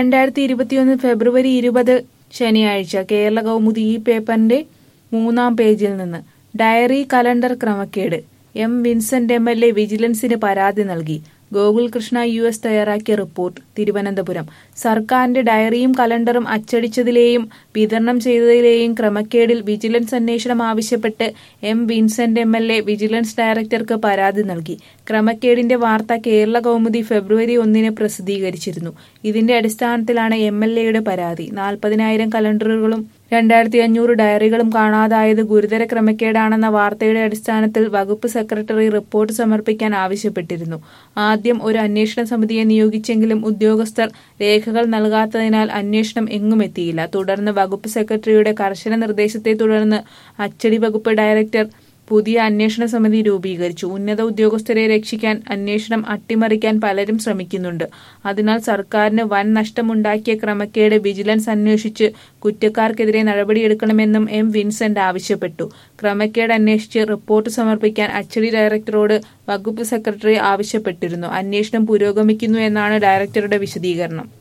രണ്ടായിരത്തി ഇരുപത്തിയൊന്ന് ഫെബ്രുവരി ഇരുപത് ശനിയാഴ്ച കേരള കൗമുദി ഈ പേപ്പറിന്റെ മൂന്നാം പേജിൽ നിന്ന് ഡയറി കലണ്ടർ ക്രമക്കേട് M Vincent M L A വിജിലൻസിന് പരാതി നൽകി ഗോകുൽ കൃഷ്ണ യു എസ് തയ്യാറാക്കിയ റിപ്പോർട്ട് തിരുവനന്തപുരം സർക്കാരിന്റെ ഡയറിയും കലണ്ടറും അച്ചടിച്ചതിലെയും വിതരണം ചെയ്തതിലെയും ക്രമക്കേടിൽ വിജിലൻസ് അന്വേഷണം ആവശ്യപ്പെട്ട് M Vincent M L A vigilance ഡയറക്ടർക്ക് പരാതി നൽകി ക്രമക്കേടിന്റെ വാർത്ത കേരള കൗമുദി ഫെബ്രുവരി ഒന്നിന് പ്രസിദ്ധീകരിച്ചിരുന്നു ഇതിന്റെ അടിസ്ഥാനത്തിലാണ് എം എൽ എയുടെ പരാതി നാൽപ്പതിനായിരം കലണ്ടറുകളും രണ്ടായിരത്തി അഞ്ഞൂറ് ഡയറികളും കാണാതായത് ഗുരുതര ക്രമക്കേടാണെന്ന വാർത്തയുടെ അടിസ്ഥാനത്തിൽ വകുപ്പ് സെക്രട്ടറി റിപ്പോർട്ട് സമർപ്പിക്കാൻ ആവശ്യപ്പെട്ടിരുന്നു ആദ്യം ഒരു അന്വേഷണ സമിതിയെ നിയോഗിച്ചെങ്കിലും ഉദ്യോഗസ്ഥർ രേഖകൾ നൽകാത്തതിനാൽ അന്വേഷണം എങ്ങുമെത്തിയില്ല തുടർന്ന് വകുപ്പ് സെക്രട്ടറിയുടെ കർശന നിർദ്ദേശത്തെ തുടർന്ന് അച്ചടി വകുപ്പ് ഡയറക്ടർ പുതിയ അന്വേഷണ സമിതി രൂപീകരിച്ചു ഉന്നത ഉദ്യോഗസ്ഥരെ രക്ഷിക്കാൻ അന്വേഷണം അട്ടിമറിക്കാൻ പലരും ശ്രമിക്കുന്നുണ്ട് അതിനാൽ സർക്കാരിന് വൻ നഷ്ടമുണ്ടാക്കിയ ക്രമക്കേട് വിജിലൻസ് അന്വേഷിച്ച് കുറ്റക്കാർക്കെതിരെ നടപടിയെടുക്കണമെന്നും എം വിൻസെന്റ് ആവശ്യപ്പെട്ടു ക്രമക്കേട് അന്വേഷിച്ച് റിപ്പോർട്ട് സമർപ്പിക്കാൻ അച്ചടി ഡയറക്ടറോട് വകുപ്പ് സെക്രട്ടറി ആവശ്യപ്പെട്ടിരുന്നു അന്വേഷണം പുരോഗമിക്കുന്നു എന്നാണ് ഡയറക്ടറുടെ വിശദീകരണം